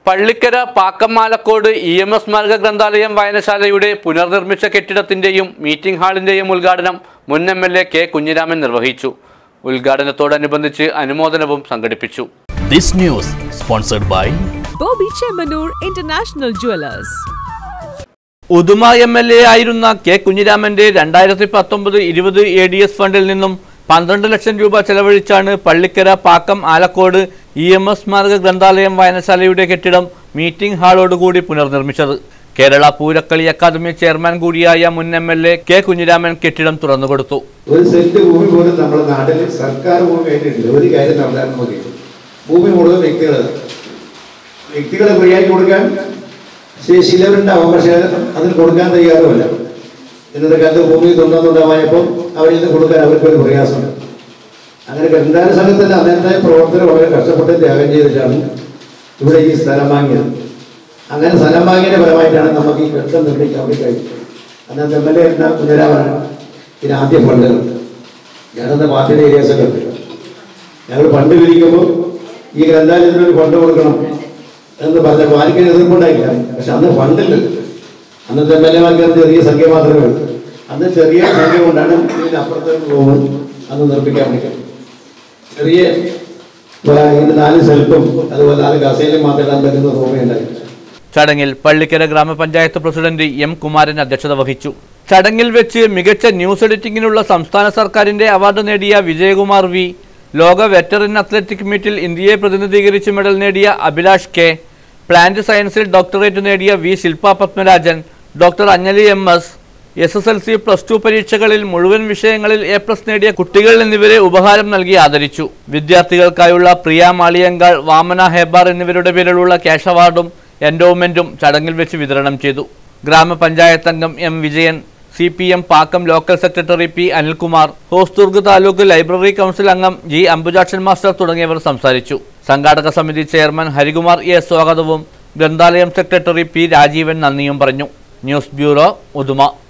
Pallikkara Pakkam Alakkode E M S സ്മാരക ഗ്രന്ഥാലയം വായനശാലയുടെ പുനർനിർമ്മിച്ച കെട്ടിടത്തിന്റെയും മീറ്റിംഗ് ഹാളിന്റെയും ഉദ്ഘാടനം മുൻ M L A K Kunhiraman നിർവഹിച്ചു ഉദ്ഘാടനത്തോടനുബന്ധിച്ച് അനുമോദനവും സംഘടിപ്പിച്ചു This news sponsored by Bobby Chemanur International Jewelers. Uduma M L A ആയിരുന്ന കെ കുഞ്ഞിരാമന്റെ രണ്ടായിരത്തി പത്തൊമ്പത് ഇരുപത് എ ഡി എസ് ഫണ്ടിൽ നിന്നും പന്ത്രണ്ട് ലക്ഷം രൂപ ചെലവഴിച്ചാണ് Pallikkara Pakkam Alakkode E M S സ്മാരക ഗ്രന്ഥാലയം വായനശാലയുടെ കെട്ടിടം മീറ്റിംഗ് ഹാളോടുകൂടി പുനർനിർമ്മിച്ചത് കേരള പൂരക്കളി അക്കാദമി ചെയർമാൻ കൂടിയായ മുൻ M L A K Kunhiraman കെട്ടിടം തുറന്നുകൊടുത്തു ഒരു സെന്റ് ഭൂമി പോലും നമ്മുടെ നാട്ടിൽ സർക്കാർ ഭൂമി ആയിട്ടില്ല ഒരു കാര്യം നടത്താൻ നോക്കി ഭൂമി മുഴുവൻ വ്യക്തികളാണ് വ്യക്തികളെ ഫ്രീയായി കൊടുക്കാൻ ശേഷിയിലവരുണ്ടാവും പക്ഷേ അതിന് കൊടുക്കാൻ തയ്യാറുമല്ല ഇന്നത്തെ കാലത്ത് ഭൂമി തൊണ്ടുണ്ടാവായപ്പോൾ അവരിൽ നിന്ന് കൊടുക്കാൻ അവർക്ക് ഒരു പ്രയാസമുണ്ട് അങ്ങനെ ഗ്രന്ഥാലയ സംഘത്തിൻ്റെ അന്നത്തെ പ്രവർത്തകർ വളരെ കഷ്ടപ്പെട്ട് ത്യാഗം ചെയ്തിട്ടാണ് ഇവിടെ ഈ സ്ഥലം വാങ്ങിയത് അങ്ങനെ സ്ഥലം വാങ്ങിയതിന്റെ ഫലമായിട്ടാണ് നമുക്ക് ഈ കെട്ടിടം നിർമ്മിക്കാൻ വേണ്ടി കഴിഞ്ഞത് അന്നത്തെ എം എൽ എ എന്ന കുഞ്ഞരാമനാണ് ഇതിന് ആദ്യ ഫണ്ടുകൾ ഞാനന്ന് പാർട്ടിയുടെ ഏരിയാസൊക്കെ ഉണ്ട് ഞങ്ങൾ ഫണ്ട് പിരിക്കുമ്പോൾ ഈ ഗ്രന്ഥാലയത്തിന് ഒരു ഫണ്ട് കൊടുക്കണം എന്ന് പറഞ്ഞപ്പോൾ ആർക്കും എതിർപ്പുണ്ടായില്ല പക്ഷെ അന്ന് ഫണ്ടില്ല അന്നത്തെ എം എൽ എമാർക്ക് ചെറിയ സംഖ്യ മാത്രമേ ഉള്ളൂ അന്ന് ചെറിയ സംഖ്യ കൊണ്ടാണ് ഇതിന് അപ്പുറത്തേക്ക് പോകുമ്പോൾ അന്ന് നിർമ്മിക്കാൻ വേണ്ടി ചെറിയ ആ, ഇത് നാല് സെൽഫും അതുപോലെ നാല് കസേലയും മാത്രം ഇടാൻ പറ്റുന്ന റൂമയുണ്ടായിരുന്നു ചടങ്ങിൽ പള്ളിക്കര ഗ്രാമപഞ്ചായത്ത് പ്രസിഡന്റ് എം കുമാരൻ അധ്യക്ഷത വഹിച്ചു ചടങ്ങിൽ വെച്ച് മികച്ച ന്യൂസ് എഡിറ്റിംഗിനുള്ള സംസ്ഥാന സർക്കാരിന്റെ അവാർഡ് നേടിയ വിജയകുമാർ വി ലോക വെറ്ററിൻ അത്ലറ്റിക് മീറ്റിൽ ഇന്ത്യയെ പ്രതിനിധീകരിച്ച് മെഡൽ നേടിയ അഭിലാഷ് കെ പ്ലാന്റ് സയൻസിൽ ഡോക്ടറേറ്റ് നേടിയ V Shilpa Padmarajan doctor Anjali M S S S L C plus two പരീക്ഷകളിൽ മുഴുവൻ വിഷയങ്ങളിൽ എ പ്ലസ് നേടിയ കുട്ടികൾ എന്നിവരെ ഉപഹാരം നൽകി ആദരിച്ചു വിദ്യാർത്ഥികൾക്കായുള്ള പ്രിയ മാളിയങ്കാൾ വാമന ഹെബാർ എന്നിവരുടെ പേരിലുള്ള ക്യാഷ് അവാർഡും എൻഡോവ്മെന്റും ചടങ്ങിൽ വെച്ച് വിതരണം ചെയ്തു ഗ്രാമപഞ്ചായത്ത് അംഗം M Vijayan C P M Pakkam local secretary P Anilkumar Hosdurg taluk library council അംഗം ജി അംബുജാക്ഷൻ മാസ്റ്റർ തുടങ്ങിയവർ സംസാരിച്ചു സംഘാടക സമിതി ചെയർമാൻ ഹരികുമാർ എ സ്വാഗതവും ഗ്രന്ഥാലയം സെക്രട്ടറി പി രാജീവൻ നന്ദിയും പറഞ്ഞു ന്യൂസ് ബ്യൂറോ ഉദുമ